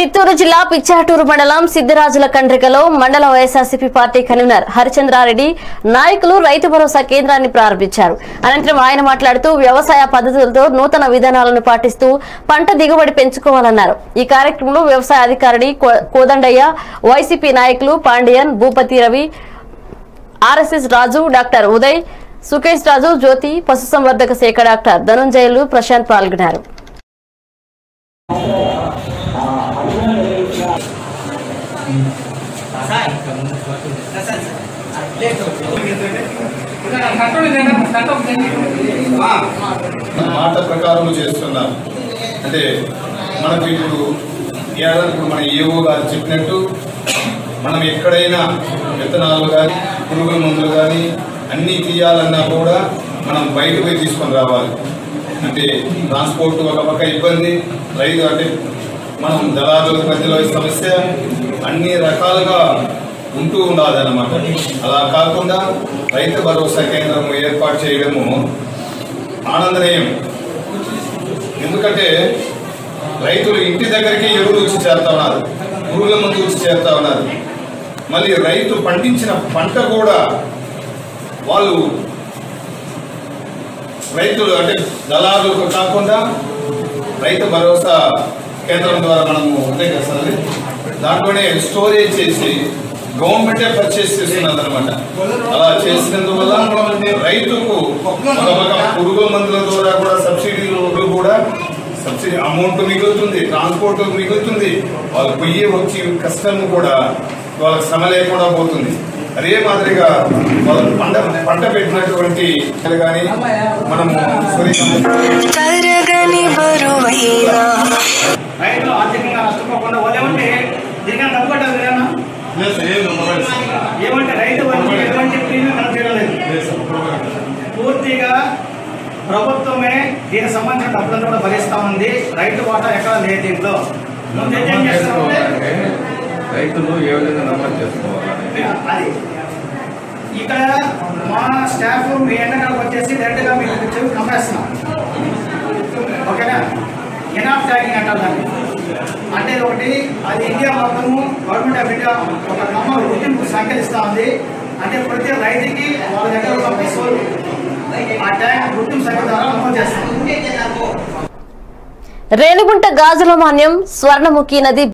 చిత్తూరు జిల్లా పిచ్చాటూరు మండలం సిద్దిరాజుల కండ్రికలో మండల వైఎస్ఆర్సీపీ పార్టీ కన్వీనర్ హరిచంద్రారెడ్డి నాయకులు రైతు భరోసా కేంద్రాన్ని ప్రారంభించారు అనంతరం ఆయన మాట్లాడుతూ వ్యవసాయ పద్ధతులతో నూతన విధానాలను పాటిస్తూ పంట దిగుబడి పెంచుకోవాలన్నారు ఈ కార్యక్రమంలో వ్యవసాయ అధికారి కో- కోదండయ్య వైసీపీ నాయకులు పాండియన్ భూపతి రవి ఆర్ఎస్ఎస్ రాజు డాక్టర్ ఉదయ్ సుకేష్ రాజు జ్యోతి పశుసంవర్ధక శాఖ డాక్టర్ ధనుంజయులు ప్రశాంత్ పాల్గొన్నారు మాట ప్రకారం చేస్తున్నారు అంటే మనకు ఇప్పుడు ఏడాది మన ఏవో గారు చెప్పినట్టు మనం ఎక్కడైనా విత్తనాలు కానీ పురుగుల మందులు కానీ అన్నీ తీయాలన్నా కూడా మనం బయట పోయి తీసుకొని రావాలి అంటే ట్రాన్స్పోర్ట్ ఒక పక్క ఇబ్బంది రైతు అంటే మనం దళారుల మధ్యలో ఈ సమస్య అన్ని రకాలుగా ఉంటూ ఉండాలన్నమాట అలా కాకుండా రైతు భరోసా కేంద్రం ఏర్పాటు చేయడము ఆనందనీయం ఎందుకంటే రైతులు ఇంటి దగ్గరికి ఎరువులు వచ్చి చేస్తా ఉన్నారు పురుగుల మందు వచ్చి చేస్తా ఉన్నారు మళ్ళీ రైతు పండించిన పంట కూడా వాళ్ళు రైతులు అంటే దళారులకు కాకుండా రైతు భరోసా కేంద్రం ద్వారా మనము ఉంటాయి కదా సార్ అది? దాంట్లోనే స్టోరేజ్ చేసి గవర్నమెంటే పర్చేస్ చేస్తున్నది అనమాట అలా చేసినందువల్ల రైతుకు ఒక పక్క పురుగు మందుల ద్వారా కూడా సబ్సిడీలు కూడా సబ్సిడీ అమౌంట్ మిగులుతుంది ట్రాన్స్పోర్ట్ మిగులుతుంది వాళ్ళు పొయ్యి వచ్చి కష్టం కూడా వాళ్ళకి శ్రమ లేకుండా పోతుంది అదే మాదిరిగా వాళ్ళు పంట పంట పెట్టినటువంటి కానీ మనము సూర్య తరగని బరువైనా రైతులు ఆర్థికంగా నష్టపోకుండా వాళ్ళు ఏమంటే దీనికన్నా డబ్బు కట్టాలి కదన్నా ఏమంటే రైతు వచ్చి ఎటువంటి ప్రీమియం కలెక్ట్ చేయడం లేదు పూర్తిగా ప్రభుత్వమే దీనికి సంబంధించిన డబ్బులను కూడా భరిస్తా ఉంది రైతు వాటా ఎక్కడ లేదు దీంట్లో ముందు ఏం చేస్తామంటే రైతులు ఏ విధంగా నమోదు చేసుకోవాలి అది ఇక్కడ మా స్టాఫ్ మీ ఎండకాలకు వచ్చేసి డైరెక్ట్ గా మీకు చెవి నమ్మేస్తున్నాం ఓకేనా ఎనాఫ్ ట్యాగింగ్ అంటారు దాన్ని అంటే ఇది ఒకటి అది ఇండియా మొత్తము గవర్నమెంట్ ఆఫ్ ఇండియా ఒక నంబర్ గుర్తింపు సంఖ్యలిస్తా ఉంది అంటే ప్రతి రైతుకి వాళ్ళ దగ్గర ఉన్న పశువులు ఆ ట్యాగ్ గుర్తింపు సంఖ్య ద్వారా నమోదు చేస్తాం రేణిగుంట గాజుల మాన్యం స్వర్ణముఖి నది